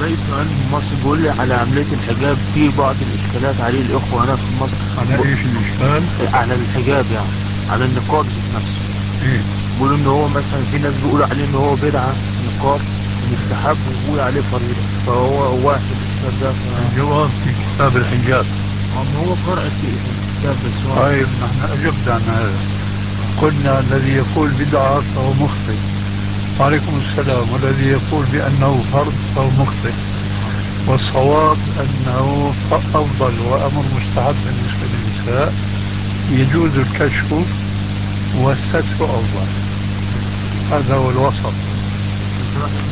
باقي سؤال من مصر بيقول لي على عملية الحجاب في بعض الإشكالات عليه الإخوة هنا في مصر على ايش الاشكال؟ على الحجاب يعني على النقاب ذات نفسه ايه بيقولوا إن هو مثلا في ناس بيقولوا عليه إن هو بدعة نقاب مستحب وبيقول عليه فريضة فهو واحد الكتاب ده ف- الجواب في كتاب الحجاب ما هو قرأ في الكتاب بس هو طيب نحن اجبنا عن هذا قلنا الذي يقول بدعه فهو مخطئ وعليكم السلام والذي يقول بانه فرض فهو مخطئ والصواب انه افضل وامر مستحب بالنسبه للنساء يجوز الكشف والستر افضل هذا هو الوسط